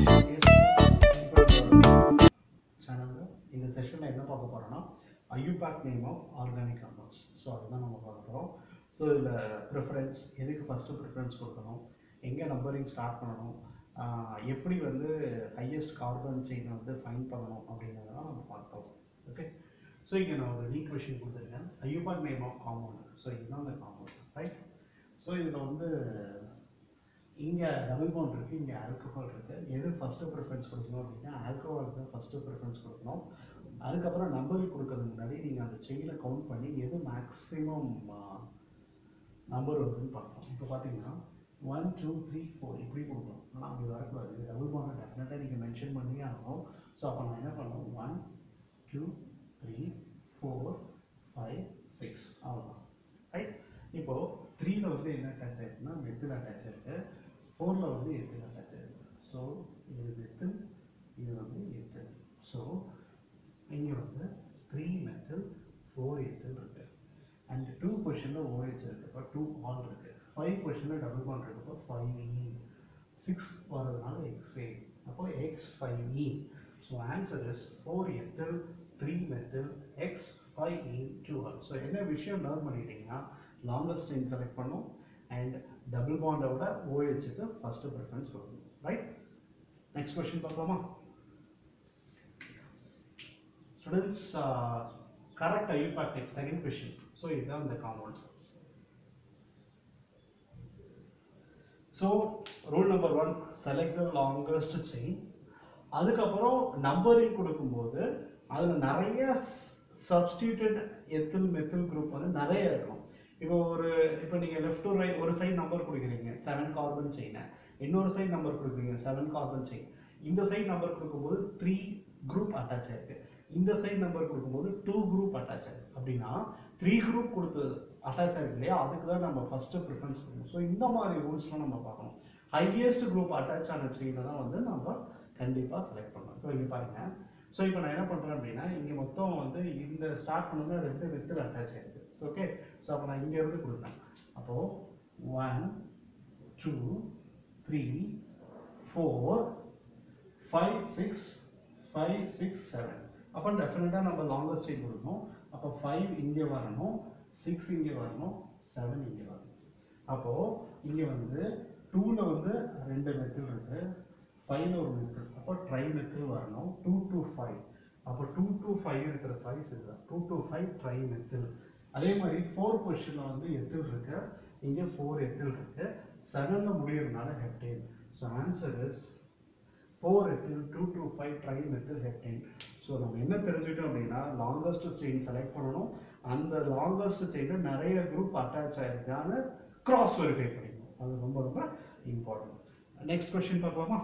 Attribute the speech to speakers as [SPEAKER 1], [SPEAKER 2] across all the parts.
[SPEAKER 1] சேனலில் இந்த செஷனில் என்ன பார்க்க போகிறோன்னா IUPAC name of organic compounds so அதுதான் நம்ம பார்க்க போகிறோம் ஸோ இதில் ப்ரிஃபரன்ஸ் எதுக்கு ஃபஸ்ட்டு ப்ரிஃபரன்ஸ் கொடுக்கணும் எங்கே நம்பரிங் ஸ்டார்ட் பண்ணணும் ஆஹ் எப்படி வந்து ஹையஸ்ட் கார்பன் செயினை வந்து ஃபைன் பண்ணணும் அப்படிங்கிறதெல்லாம் நம்ம பார்த்தோம் ஓகே ஸோ இங்கே நான் ஒரு ஈக்குவேஷன் கொடுத்துருக்கேன் IUPAC name of compound so இதுதான் அந்த காம்பவுண்ட் ரைட் ஸோ இதில் வந்து இங்கே டபுள் பாண்ட் இருக்குது இங்கே ஆல்கஹால் இருக்குது எது ஃபஸ்ட்டு ப்ரிஃபரன்ஸ் கொடுக்கணும் அப்படின்னா ஆல்கஹாலுக்கு தான் ஃபஸ்ட்டு ப்ரிஃபரன்ஸ் கொடுக்கணும் அதுக்கப்புறம் நம்பர் கொடுக்கறதுக்கு முன்னாடி நீங்கள் அந்த செயினை கவுண்ட் பண்ணி எது மேக்ஸிமம் நம்பர் வருதுன்னு பார்த்தோம் இப்போ பார்த்தீங்கன்னா ஒன் டூ த்ரீ ஃபோர் இப்படி கொடுக்கணும் ஆனால் அப்படி வரக்கூடாது டபுள் பாண்டை டெஃபினட்டாக நீங்கள் மென்ஷன் பண்ணியே ஆகணும் ஸோ அப்போ நான் என்ன பண்ணுவோம் one two three four five six அவ்வளோதான் ரைட் இப்போது த்ரீல வந்து என்ன அட்டாச் ஆயிருக்குன்னா மெத்தில் அட்டாச் ஆயிருக்கு ஃபோரில் வந்து எத்தில் அட்டாச் ஆயிருக்கு ஸோ இது மெத்தில் இது வந்து எத்தில் ஸோ இங்கே வந்து த்ரீ மெத்தில் ஃபோர் எத்தில் இருக்கு அண்ட் டூ கொஷனில் ஓஹெச் இருக்கு இப்போ டூ ஆல் இருக்கு ஃபைவ் கொஷனில் டபுள் பாண்ட் இருக்கு இப்போ ஃபைவ் இ சிக்ஸ் வரதுனால எக்ஸ் ஏ அப்போ X five e so answer is four ethyl three methyl X five e two ol so என்ன விஷயம் லேர்ன் பண்ணிட்டீங்கன்னா லாங்கஸ்ட் செயின் செலக்ட் பண்ணும் அண்ட் டபுள் பாண்டை விட ஓஹெச்சுக்கு ஃபஸ்ட்டு ப்ரிஃபரன்ஸ் கொடுக்கணும் ரைட் நெக்ஸ்ட் கொஸ்டின் பார்க்கலாமா students correct IUPAC type second question so இதுதான் இந்த compound so rule number one select the longest chain அதுக்கப்புறம் நம்பரிங் கொடுக்கும்போது அதில் நிறைய சப்ஸ்டியூட்டட் எத்தில் மெத்தில் குரூப் வந்து நிறைய இருக்கும் இப்போ ஒரு இப்போ நீங்கள் லெஃப்ட் டு ரைட் ஒரு சைடு நம்பர் கொடுக்குறீங்க செவன் கார்பன் செயினை இன்னொரு சைடு நம்பர் கொடுக்குறீங்க செவன் கார்பன் செயின் இந்த சைடு நம்பர் கொடுக்கும்போது த்ரீ குரூப் அட்டாச் ஆயிருக்கு இந்த சைடு நம்பர் கொடுக்கும்போது டூ குரூப் அட்டாச் ஆயிருக்கு அப்படின்னா த்ரீ குரூப் கொடுத்து அட்டாச் ஆயிருக்கு இல்லையா அதுக்கு தான் நம்ம ஃபர்ஸ்ட் ப்ரிஃபரன்ஸ் கொடுக்கணும் ஸோ இந்த மாதிரி ரூல்ஸ்லாம் நம்ம பார்க்கணும் ஹையஸ்ட் குரூப் அட்டாச் ஆன செயினை தான் வந்து நம்ம கண்டிப்பாக செலக்ட் பண்ணணும் இப்போ இங்கே பாருங்க ஸோ இப்போ நான் என்ன பண்ணுறேன் அப்படின்னா இங்கே மொத்தம் வந்து இந்த ஸ்டார்ட் பண்ணது ரெண்டு வித்தில் அட்டாச் ஆயிருக்கு ஸோ ஓகே ஸோ அப்போ நான் இங்கே இருந்து கொடுத்தேன் அப்போது one two three four five six five six seven அப்போ டெஃபினட்டாக நம்ம லாங்கஸ்ட் செயின் கொடுக்கணும் அப்போ ஃபைவ் இங்கே வரணும் சிக்ஸ் இங்கே வரணும் செவன் இங்கே வரணும் அப்போது இங்கே வந்து டூவில் வந்து ரெண்டு மெத்தில் இருக்கு ஃபைவ்ல ஒரு மெத்தில் அப்போ ட்ரை மெத்தில் வரணும் டூ டு ஃபைவ் அப்போ டூ டு ஃபைவ் இருக்கிற சாய்ஸ் இதுதான் two to five tri methyl அதே மாதிரி ஃபோர் பொசிஷனில் வந்து எத்தில் இருக்கு இங்கே ஃபோர் எத்தில் இருக்கு செவனில் முடியறதுனால heptane so answer is four ethyl two to five tri methyl heptane so நம்ம என்ன தெரிஞ்சுக்கிட்டோம் அப்படின்னா லாங்கஸ்ட் செயின் செலக்ட் பண்ணணும் அந்த லாங்கஸ்ட் செயினில் நிறைய குரூப் அட்டாச் ஆயிருக்கான்னு கிராஸ் வெரிஃபை பண்ணிக்கணும் அது ரொம்ப ரொம்ப இம்பார்ட்டன்ட் நெக்ஸ்ட் கொஸ்டின் பார்க்கலாமா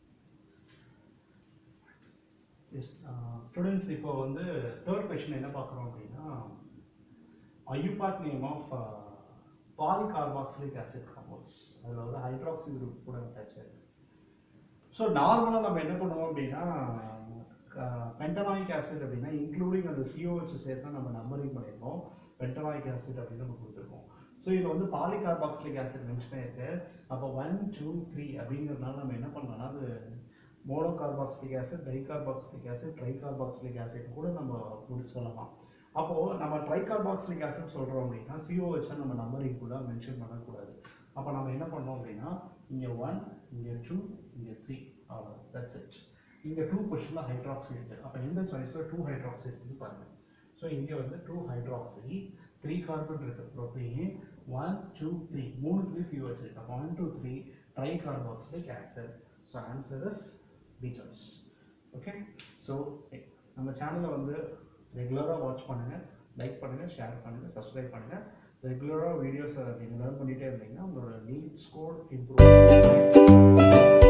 [SPEAKER 1] ஸ்டூடெண்ட்ஸ் இப்போ வந்து தேர்ட் கொஸ்டின் என்ன பார்க்குறோம் அப்படின்னா IUPAC name of polycarboxylic acid compounds அதில் வந்து ஹைட்ராக்சி குரூப் கூட அட்டாச் ஆயிருக்கு ஸோ நார்மலாக நம்ம என்ன பண்ணுவோம் அப்படின்னா பென்டனாயிக் ஆசிட் அப்படின்னா இன்க்ளூடிங் அந்த சிஓஹெச் சேர்த்து நம்ம நம்பரிங் பண்ணியிருக்கோம் பென்டனாயிக் ஆசிட் அப்படின்னு நம்ம கொடுத்துருக்கோம் ஸோ இதில் வந்து பாலிகார்பாக்சிலிக் ஆசிட் மென்ஷன் ஆயிருக்கு அப்போ ஒன் டூ த்ரீ அப்படிங்கிறதுனால நம்ம என்ன பண்ணலாம்னா அது monocarboxylic acid dicarboxylic acid tricarboxylic acid கூட நம்ம முடிச்சு சொல்லலாம் அப்போது நம்ம ட்ரைகார்பாக்சிலிக் ஆசிட் சொல்கிறோம் அப்படின்னா சிஓஹெச்சை நம்ம நம்பரிங் கூட மென்ஷன் பண்ணக்கூடாது அப்போ நம்ம என்ன பண்ணோம் அப்படின்னா இங்கே ஒன் இங்கே டூ இங்கே த்ரீ அவ்வளோ தட்ஸ் இட் இங்கே டூ கொஷனில் ஹைட்ராக்சி இருக்குது அப்போ எந்த சாய்ஸில் டூ ஹைட்ராக்சி இருக்குன்னு பாருங்கள் ஸோ இங்கே வந்து டூ ஹைட்ராக்சி த்ரீ கார்பன் இருக்கு ப்ரோட்டீன் ஒன் டூ த்ரீ மூணு த்ரீ சிஓஹெச் இருக்கு அப்போ one two three tri carboxylic acid so answer is B choice okay so நம்ம சேனலை வந்து ரெகுலராக வாட்ச் பண்ணுங்கள் லைக் பண்ணுங்கள் ஷேர் பண்ணுங்கள் சப்ஸ்கிரைப் பண்ணுங்கள் ரெகுலராக வீடியோஸை நீங்கள் லேர்ன் பண்ணிகிட்டே இருந்தீங்கன்னா உங்களோட நீட் ஸ்கோர் இம்ப்ரூவ்